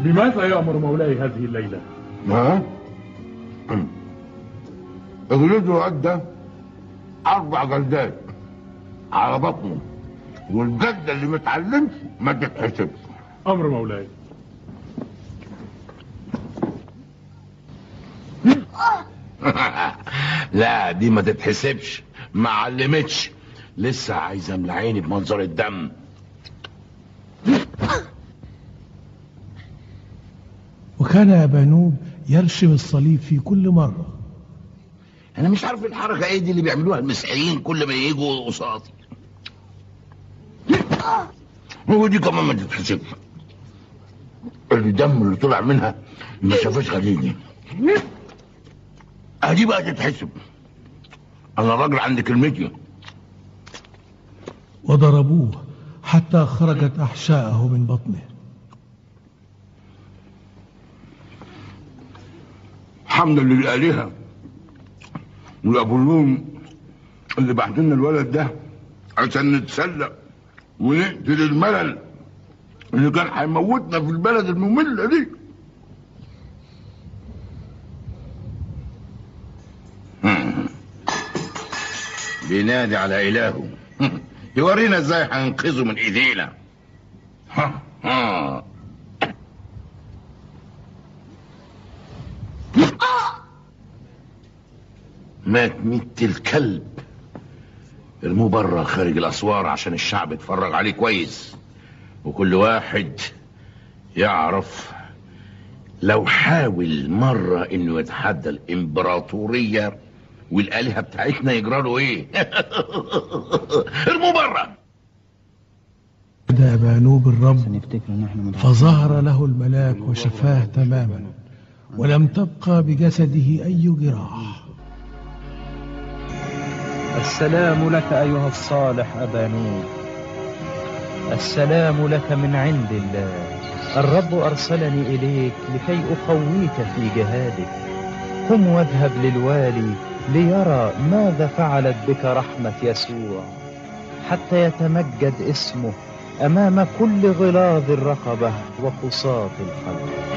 بماذا يأمر مولاي هذه الليلة؟ ها؟ اجلده أدى أربع جلدات على بطنه والجلدة اللي متعلمش ما تتحسبش أمر مولاي لا دي ما تتحسبش ما علمتش لسه عايزه املى عيني بمنظر الدم وكان أبانوب يرشم الصليب في كل مرة انا مش عارف الحركه ايه دي اللي بيعملوها المسيحيين كل ما يجوا قصادي ودي كمان ما تتحسبش الدم اللي طلع منها ما شافش غليلي ادي بقى تتحسب انا راجل عندي كلمتي وضربوه حتى خرجت أحشاءه من بطنه حمدا للآلهة والأبولون اللي بعت لنا الولد ده عشان نتسلى ونقتل الملل اللي كان هيموتنا في البلد المملة دي بينادي على إلهه يورينا ازاي هننقذه من ايدينا ها ها مات ميت الكلب ارموه بره خارج الاسوار عشان الشعب يتفرج عليه كويس وكل واحد يعرف لو حاول مرة انه يتحدى الامبراطورية والآلهة بتاعتنا يجرى له ايه ارموه بره بدأ أبانوب الرب سنفتكر ان احنا من فظهر له الملاك وشفاه تماما ولم تبقى بجسده أي جراح السلام لك أيها الصالح أبا نور السلام لك من عند الله الرب أرسلني إليك لكي أقويك في جهادك قم واذهب للوالي ليرى ماذا فعلت بك رحمة يسوع حتى يتمجد اسمه أمام كل غلاظ الرقبة وقساط القلب